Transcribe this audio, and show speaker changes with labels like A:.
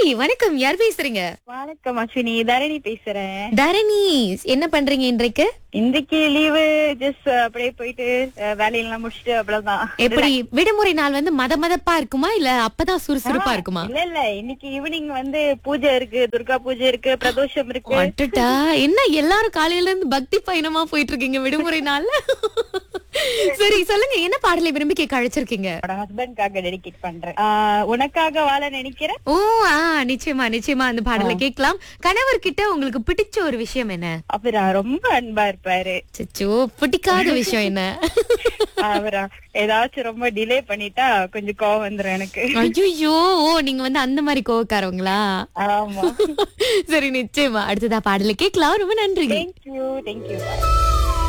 A: வணக்கம் யார் பேசுறீங்க
B: வணக்கம் அஸ்வினி தரணி பேசுறேன்
A: தரணி என்ன பண்றீங்க இன்றைக்கு
B: இன்றைக்கு லீவு ஜஸ்ட் அப்படியே போயிட்டு அஹ், வேலையெல்லாம் முடிச்சுட்டு அவ்வளவுதான்
A: எப்படி விடுமுறை நாள் வந்து மத மதப்பா இருக்குமா இல்ல அப்பதான் சுறுசுறுப்பா இருக்குமா
B: இல்ல இல்ல இன்னைக்கு ஈவினிங் வந்து பூஜை இருக்கு துர்கா பூஜை இருக்கு பிரதோஷம் இருக்கு
A: அட்டட்டா என்ன எல்லாரும் காலையில இருந்து பக்தி பயணமா போயிட்டு இருக்கீங்க விடுமுறை நாள்ல சரி சொல்லுங்க என்ன பாடலை விரும்பி கேட்க அழைச்சிருக்கீங்க
B: என்னோட ஹஸ்பண்ட்காக டெடிகேட் பண்றேன் ஆஹ், உனக்காக வாழ நினைக்கிறேன்
A: ஓ ஆ நிச்சயமா நிச்சயமா அந்த பாடலை கேட்கலாம் கணவர்கிட்ட உங்களுக்கு பிடிச்ச ஒரு விஷயம் என்ன
B: அவரா ரொம்ப அன்பா இருப்பாரு
A: சச்சோ பிடிக்காத விஷயம் என்ன
B: அவரா ஏதாச்சும் ரொம்ப டிலே பண்ணிட்டா கொஞ்சம் கோவம் வந்துரும் எனக்கு
A: ஐயோ ஓ நீங்க வந்து அந்த மாதிரி கோவக்காரவங்களா
B: ஆமா
A: சரி நிச்சயமா அடுத்ததா பாடலை கேட்கலாம் ரொம்ப நன்றி
B: தேங்க்யூ தேங்க்யூ